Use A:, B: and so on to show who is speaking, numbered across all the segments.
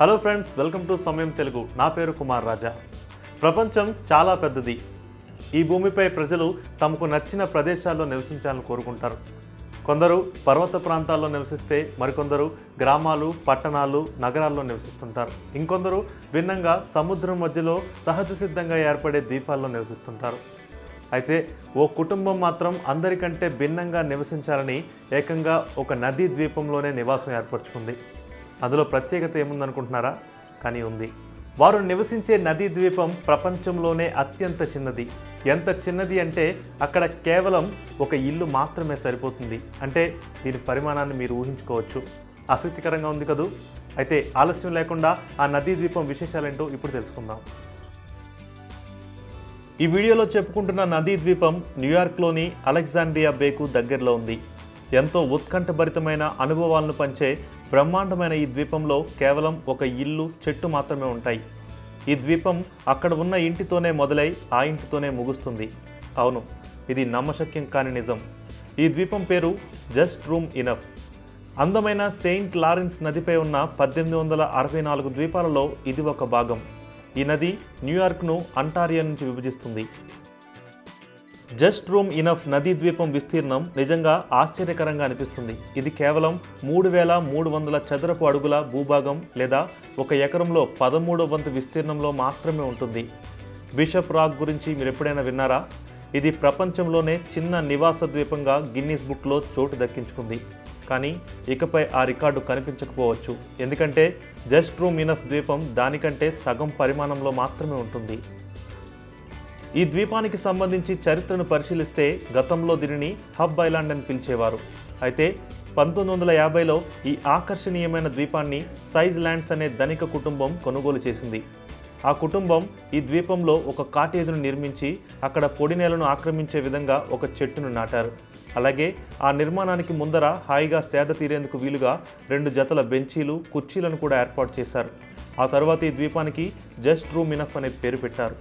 A: hello friends welcome to సమయం తెలుగు నా పేరు కుమార్ రాజా ప్రపంచం చాలా పెద్దది ఈ భూమిపై ప్రజలు తమకు నచ్చిన ప్రదేశాల్లో నివసించాలని కోరుకుంటారు కొందరు పర్వత ప్రాంతాల్లో నివసిస్తే మరికొందరు గ్రామాలు పట్టణాలు నగరాల్లో నివసిస్తుంటారు ఇంకొందరు భిన్నంగా సముద్రం మధ్యలో సహజ సిద్ధంగా ఏర్పడే ద్వీపాల్లో నివసిస్తుంటారు అయితే ఓ కుటుంబం మాత్రం అందరికంటే భిన్నంగా నివసించాలని ఏకంగా ఒక నదీ ద్వీపంలోనే నివాసం ఏర్పరచుకుంది అందులో ప్రత్యేకత ఏముందనుకుంటున్నారా కానీ ఉంది వారు నివసించే నదీ ద్వీపం ప్రపంచంలోనే అత్యంత చిన్నది ఎంత చిన్నది అంటే అక్కడ కేవలం ఒక ఇల్లు మాత్రమే సరిపోతుంది అంటే దీని పరిమాణాన్ని మీరు ఊహించుకోవచ్చు ఆసక్తికరంగా ఉంది కదూ అయితే ఆలస్యం లేకుండా ఆ నదీ ద్వీపం విశేషాలేంటో ఇప్పుడు తెలుసుకుందాం ఈ వీడియోలో చెప్పుకుంటున్న నదీ ద్వీపం న్యూయార్క్లోని అలెగ్జాండ్రియా బేకు దగ్గరలో ఉంది ఎంతో ఉత్కంఠభరితమైన అనుభవాలను పంచే బ్రహ్మాండమైన ఈ ద్వీపంలో కేవలం ఒక ఇల్లు చెట్టు మాత్రమే ఉంటాయి ఈ ద్వీపం అక్కడ ఉన్న ఇంటితోనే మొదలై ఆ ఇంటితోనే ముగుస్తుంది అవును ఇది నమ్మశక్యం కాని నిజం ఈ ద్వీపం పేరు జస్ట్ రూమ్ ఇనఫ్ అందమైన సెయింట్ లారెన్స్ నదిపై ఉన్న పద్దెనిమిది వందల అరవై నాలుగు ద్వీపాలలో ఇది ఒక భాగం ఈ నది న్యూయార్క్ను అంటారియా నుంచి విభజిస్తుంది జస్ట్ రూమ్ ఇనఫ్ నదీ ద్వీపం విస్తీర్ణం నిజంగా ఆశ్చర్యకరంగా అనిపిస్తుంది ఇది కేవలం మూడు వేల మూడు వందల చదరపు అడుగుల భూభాగం లేదా ఒక ఎకరంలో పదమూడో వంతు విస్తీర్ణంలో మాత్రమే ఉంటుంది బిషప్ రాక్ గురించి మీరు ఎప్పుడైనా విన్నారా ఇది ప్రపంచంలోనే చిన్న నివాస ద్వీపంగా గిన్నీస్ బుక్లో చోటు దక్కించుకుంది కానీ ఇకపై ఆ రికార్డు కనిపించకపోవచ్చు ఎందుకంటే జస్ట్ రూమ్ ఇనఫ్ ద్వీపం దానికంటే సగం పరిమాణంలో మాత్రమే ఉంటుంది ఈ ద్వీపానికి సంబంధించి చరిత్రను పరిశీలిస్తే గతంలో దీనిని హబ్ ఐలాండ్ అని పిలిచేవారు అయితే పంతొమ్మిది వందల యాభైలో ఈ ఆకర్షణీయమైన ద్వీపాన్ని సైజ్ ల్యాండ్స్ అనే ధనిక కుటుంబం కొనుగోలు చేసింది ఆ కుటుంబం ఈ ద్వీపంలో ఒక కాటేజ్ను నిర్మించి అక్కడ పొడి నేలను ఆక్రమించే విధంగా ఒక చెట్టును నాటారు అలాగే ఆ నిర్మాణానికి ముందర హాయిగా సేద తీరేందుకు వీలుగా రెండు జతల బెంచీలు కుర్చీలను కూడా ఏర్పాటు చేశారు ఆ తర్వాత ఈ ద్వీపానికి జస్ట్ రూమ్ ఇనఫ్ అనే పేరు పెట్టారు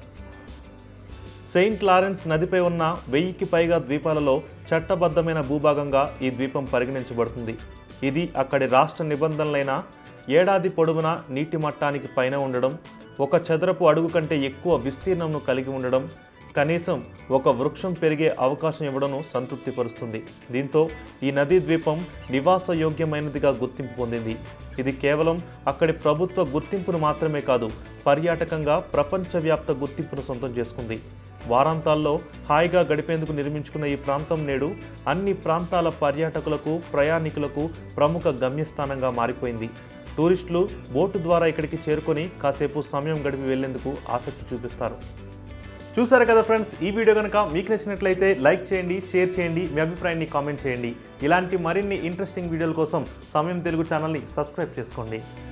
A: సెయింట్ లారెన్స్ నదిపై ఉన్న వెయ్యికి పైగా ద్వీపాలలో చట్టబద్ధమైన భూభాగంగా ఈ ద్వీపం పరిగణించబడుతుంది ఇది అక్కడి రాష్ట్ర నిబంధనలైన ఏడాది పొడవునా నీటి మట్టానికి పైన ఉండడం ఒక చదరపు అడుగు కంటే ఎక్కువ విస్తీర్ణంను కలిగి ఉండడం కనీసం ఒక వృక్షం పెరిగే అవకాశం ఇవ్వడం సంతృప్తిపరుస్తుంది దీంతో ఈ నదీ ద్వీపం నివాసయోగ్యమైనదిగా గుర్తింపు పొందింది ఇది కేవలం అక్కడి ప్రభుత్వ గుర్తింపును మాత్రమే కాదు పర్యాటకంగా ప్రపంచవ్యాప్త గుర్తింపును సొంతం చేసుకుంది వారాంతాల్లో హాయిగా గడిపేందుకు నిర్మించుకున్న ఈ ప్రాంతం నేడు అన్ని ప్రాంతాల పర్యాటకులకు ప్రయాణికులకు ప్రముఖ గమ్యస్థానంగా మారిపోయింది టూరిస్టులు బోటు ద్వారా ఇక్కడికి చేరుకొని కాసేపు సమయం గడిపి వెళ్లేందుకు ఆసక్తి చూపిస్తారు చూసారు కదా ఫ్రెండ్స్ ఈ వీడియో కనుక మీకు నచ్చినట్లయితే లైక్ చేయండి షేర్ చేయండి మీ అభిప్రాయాన్ని కామెంట్ చేయండి ఇలాంటి మరిన్ని ఇంట్రెస్టింగ్ వీడియోల కోసం సమయం తెలుగు ఛానల్ని సబ్స్క్రైబ్ చేసుకోండి